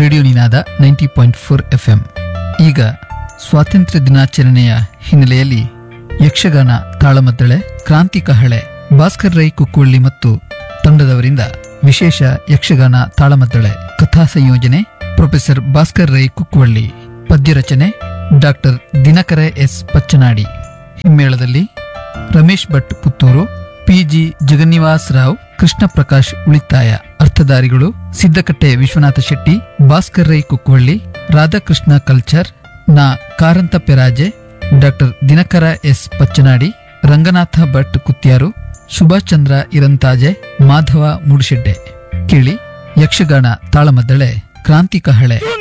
radio Ninaada ninety point four F M ಈಗ ಸ್ವಾತಂತ್ರ್ಯ ದಿನಾಚರಣೆಯ ಹಿನ್ನೆಲೆಯಲ್ಲಿ ಯಕ್ಷಗಾನ ತಾಳಮದ್ದಳೆ ಕ್ರಾಂತಿ ಕಹಳೆ ಭಾಸ್ಕರ್ ರೈ ಕುಕ್ಕುಳ್ಳಿ ಮತ್ತು ತಂಡದವರಿಂದ ವಿಶೇಷ ಯಕ್ಷಗಾನ ತಾಳಮದ್ದಳೆ ಕಥಾ ಸಂಯೋಜನೆ ಪ್ರೊಫೆಸರ್ ಭಾಸ್ಕರ್ ರೈ ಕುಕ್ಕುವಳ್ಳಿ ಪದ್ಯ ರಚನೆ ಡಾಕ್ಟರ್ ದಿನಕರ ಎಸ್ ಪಚ್ಚನಾಡಿ ಹಿಮ್ಮೇಳದಲ್ಲಿ ರಮೇಶ್ ಭಟ್ ಪುತ್ತೂರು ಪಿಜಿ ಜಗನ್ನಿವಾಸ್ ರಾವ್ ಕೃಷ್ಣ ಪ್ರಕಾಶ್ ಉಳಿತಾಯ ಅರ್ಥಧಾರಿಗಳು ಸಿದ್ದಕಟ್ಟೆ ವಿಶ್ವನಾಥ ಶೆಟ್ಟಿ ಭಾಸ್ಕರ್ ರೈ ಕುಕ್ಕುವಳ್ಳಿ ರಾಧಾಕೃಷ್ಣ ಕಲ್ಚರ್ ನಾ ಕಾರಂತ ಪೆರಾಜೆ ಡಾಕ್ಟರ್ ದಿನಕರ ಎಸ್ ಪಚ್ಚನಾಡಿ ರಂಗನಾಥ ಭಟ್ ಕುತ್ಯಾರು ಸುಭಾಷ್ ಚಂದ್ರ ಇರಂತಾಜೆ ಮಾಧವ ಮುಡುಶೆಡ್ಡೆ ಕೇಳಿ ಯಕ್ಷಗಾನ ತಾಳಮದ್ದಳೆ ಕ್ರಾಂತಿ ಕಹಳೆ